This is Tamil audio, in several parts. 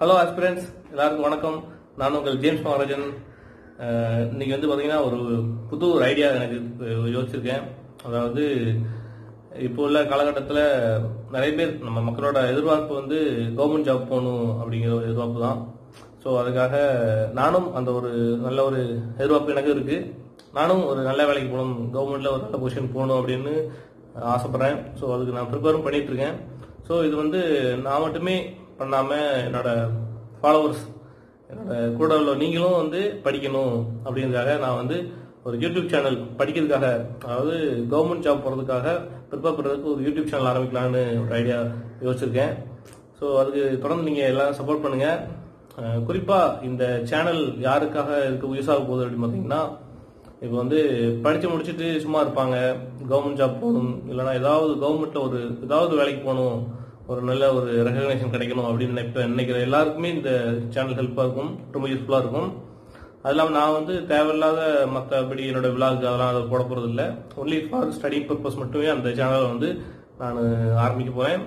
ஹலோ ஆஸ்பிரன்ஸ் எல்லாருக்கும் வணக்கம் நான் உங்கள் ஜேம்ஸ் மகாராஜன் அஹ், இன்னைக்கு வந்து பார்த்தீங்கன்னா ஒரு புது ஒரு ஐடியா எனக்கு அஹ், யோசிச்சிருக்கேன் அதாவது இப்போ உள்ள காலகட்டத்தில் நிறைய பேர் நம்ம மக்களோட எதிர்பார்ப்பு வந்து கவர்மெண்ட் ஜாப் போகணும் அப்படிங்கிற ஒரு எதிர்பார்ப்பு தான் ஸோ அதுக்காக நானும் அந்த ஒரு நல்ல ஒரு எதிர்பார்ப்பு எனக்கு இருக்கு நானும் ஒரு நல்ல வேலைக்கு போகணும் கவர்மெண்ட்ல ஒரு நல்ல பொசிஷன் போகணும் அப்படின்னு ஆசைப்படுறேன் ஸோ அதுக்கு நான் ப்ரிப்பேரும் பண்ணிட்டு இருக்கேன் ஸோ இது வந்து நான் மட்டுமே பண்ணாம என்னோட ஃபாலோவர்ஸ் என்னோட கூட உள்ள நீங்களும் வந்து படிக்கணும் அப்படிங்கிறதுக்காக நான் வந்து ஒரு யூடியூப் சேனல் படிக்கிறதுக்காக அதாவது கவர்மெண்ட் ஜாப் போகிறதுக்காக ப்ரிப்பேர் பண்ணுறதுக்கு ஒரு யூடியூப் சேனல் ஆரம்பிக்கலாம்னு ஒரு ஐடியா யோசிச்சிருக்கேன் ஸோ அதுக்கு தொடர்ந்து நீங்கள் எல்லாரும் சப்போர்ட் பண்ணுங்க அஹ் குறிப்பா இந்த சேனல் யாருக்காக இருக்க யூஸ் ஆக போகுது அப்படின்னு பார்த்தீங்கன்னா இப்போ வந்து படிச்சு முடிச்சுட்டு சும்மா இருப்பாங்க கவர்மெண்ட் ஜாப் போகணும் இல்லைன்னா ஏதாவது கவர்மெண்ட்ல ஒரு ஏதாவது வேலைக்கு போகணும் ஒரு நல்ல ஒரு ரெகக்னேஷன் கிடைக்கணும் அப்படின்னு நினைப்ப நினைக்கிற எல்லாருக்குமே இந்த சேனல் ஹெல்ப்பாக இருக்கும் ரொம்ப யூஸ்ஃபுல்லாக இருக்கும் அது இல்லாமல் நான் வந்து தேவையில்லாத மற்றபடி என்னோட விழாக்கு அதெல்லாம் அதை போட போகிறது இல்லை ஒன்லி ஃபார் ஸ்டடி பர்பஸ் மட்டுமே அந்த சேனலை வந்து நான் ஆரம்பிக்க போகிறேன்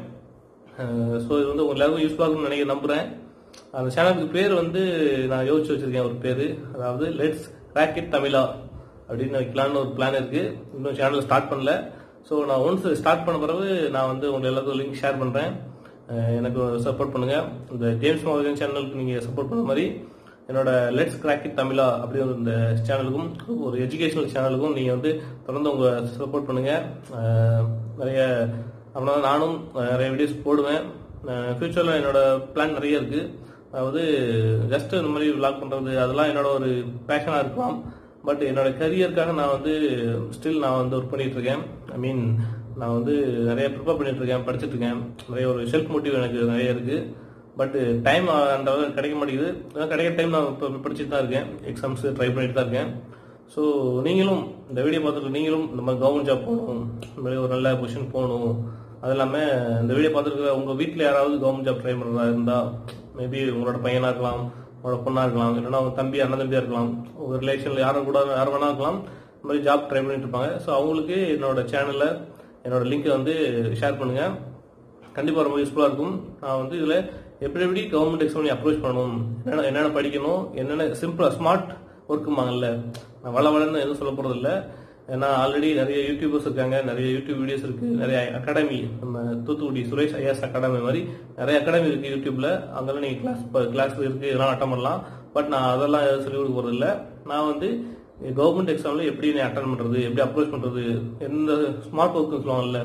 ஸோ இது வந்து உங்க எல்லாருக்கும் யூஸ்ஃபுல்லாக இருக்கும்னு நினைக்க நம்புகிறேன் அந்த சேனலுக்கு பேர் வந்து நான் யோசிச்சு வச்சிருக்கேன் ஒரு பேர் அதாவது லெட்ஸ் ராக்கெட் தமிழா அப்படின்னு வைக்கலாம்னு ஒரு பிளான் இருக்கு இன்னும் சேனல் ஸ்டார்ட் பண்ணல ஸோ நான் ஒன்ஸ் ஸ்டார்ட் பண்ண பிறகு நான் வந்து உங்க எல்லாத்துக்கும் லிங்க் ஷேர் பண்றேன் அஹ் எனக்கு சப்போர்ட் பண்ணுங்க இந்த ஜேம்ஸ் மகாஜன் சேனலுக்கு நீங்க சப்போர்ட் பண்ண மாதிரி என்னோட லெட்ஸ் கிராக்கெட் தமிழா அப்படிங்கிற இந்த சேனலுக்கும் ஒரு எஜுகேஷனல் சேனலுக்கும் நீங்க வந்து தொடர்ந்து உங்க சப்போர்ட் பண்ணுங்க அஹ் நிறைய அப்படின்னா நானும் அஹ், நிறைய வீடியோஸ் போடுவேன் ஃபியூச்சரில் என்னோட பிளான் நிறைய இருக்கு அதாவது ஜஸ்ட் இந்த மாதிரி விளாக் பண்றது அதெல்லாம் என்னோட ஒரு பேஷனாக இருக்கலாம் பட் என்னோட கரியருக்காக நான் வந்து ஸ்டில் நான் வந்து ஒர்க் பண்ணிட்டு இருக்கேன் ஐ மீன் நான் வந்து நிறைய ப்ரிப்பேர் பண்ணிட்டு இருக்கேன் படிச்சுட்டு இருக்கேன் நிறைய ஒரு செல்ஃப் மோட்டிவ் எனக்கு நிறைய இருக்கு பட் டைம் அந்த அளவுக்கு கிடைக்க மாட்டேங்குது அதான் கிடைக்கிற டைம் நான் இப்போ படிச்சுட்டு தான் இருக்கேன் எக்ஸாம்ஸ் ட்ரை பண்ணிட்டு தான் இருக்கேன் ஸோ நீங்களும் இந்த வீடியோ பார்த்துட்டு நீங்களும் இந்த மாதிரி கவர்மெண்ட் ஜாப் போகணும் இந்த மாதிரி ஒரு நல்ல பொசிஷன் போகணும் அது இல்லாமல் இந்த வீடியோ பார்த்துருக்க உங்கள் வீட்டில் யாராவது கவர்மெண்ட் ஜாப் ட்ரை பண்ணுறதா இருந்தால் மேபி உங்களோட பையனாக இருக்கலாம் உங்களோட பொண்ணாக இருக்கலாம் இல்லைன்னா உங்க தம்பி அண்ணன் தம்பியாக இருக்கலாம் உங்கள் ரிலேஷனில் யாரும் கூட யார் வேணா இருக்கலாம் இந்த மாதிரி ஜாப் ட்ரை பண்ணிட்டு இருப்பாங்க ஸோ அவங்களுக்கு என்னோட சேனலில் என்னோட லிங்கை வந்து ஷேர் பண்ணுங்கள் கண்டிப்பாக ரொம்ப யூஸ்ஃபுல்லாக இருக்கும் நான் வந்து இதில் எப்படி எப்படி கவர்மெண்ட் எக்ஸாம் அப்ரோச் பண்ணணும் என்னென்ன என்னென்ன படிக்கணும் என்னென்ன சிம்பிளாக ஸ்மார்ட் ஒர்க்குமாங்கல்ல நான் வள வளன்னு எதுவும் சொல்ல போகிறது இல்லை ஏன்னா ஆல்ரெடி நிறைய யூடியூபர்ஸ் இருக்காங்க நிறைய யூடியூப் வீடியோஸ் இருக்கு நிறைய அகாடமி நம்ம தூத்துக்குடி சுரேஷ் ஐஎஸ் அகாடமி மாதிரி நிறைய அகாடமி இருக்கு யூடியூப்ல அங்கெல்லாம் நீங்க கிளாஸ் கிளாஸ் இருக்கு இதெல்லாம் அட்டன் பண்ணலாம் பட் நான் அதெல்லாம் எதுவும் சொல்லிக் கொடுக்க போறது இல்லை நான் வந்து கவர்மெண்ட் எக்ஸாம்ல எப்படி நீ அட்டன் பண்றது எப்படி அப்ரோச் பண்றது எந்த ஸ்மார்ட் ஒர்க்னு சொல்லுவாங்கல்ல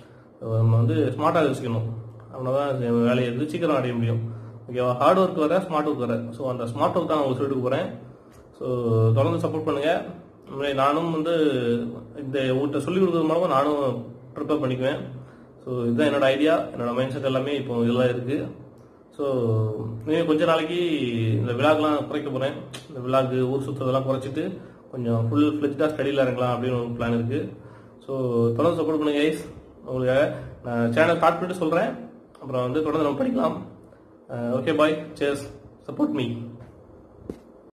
நம்ம வந்து ஸ்மார்ட்டாக யோசிக்கணும் அப்படின்னா வேலையை வந்து சீக்கிரம் அடைய முடியும் ஓகேவா ஹார்ட் ஒர்க் வர ஸ்மார்ட் ஒர்க் வர ஸோ அந்த ஸ்மார்ட் ஒர்க் தான் நான் உங்களுக்கு சொல்லிட்டு போகிறேன் ஸோ தொடர்ந்து சப்போர்ட் பண்ணுங்க இந்த மாதிரி நானும் வந்து இந்த உங்கள்கிட்ட சொல்லிக் கொடுக்குறது மூலமாக நானும் ப்ரிப்பேர் பண்ணிக்குவேன் ஸோ இதுதான் என்னோட ஐடியா என்னோட மைண்ட் செட் எல்லாமே இப்போ இதெல்லாம் இருக்கு ஸோ இன்னும் கொஞ்ச நாளைக்கு இந்த விழாக்கெல்லாம் குறைக்க போகிறேன் இந்த விழாக்கு ஊர் சுற்றுறதெல்லாம் குறைச்சிட்டு கொஞ்சம் ஃபுல் ஃப்ளெஜ்டாக ஸ்டடியில் இறங்கலாம் அப்படின்னு ஒரு பிளான் இருக்கு ஸோ தொடர்ந்து சப்போர்ட் பண்ணுங்க கைஸ் உங்களுக்காக நான் சேனல் ஸ்டார்ட் பண்ணிட்டு சொல்கிறேன் அப்புறம் வந்து தொடர்ந்து நம்ம படிக்கலாம் ஓகே பாய் சேஸ் சப்போர்ட் மீ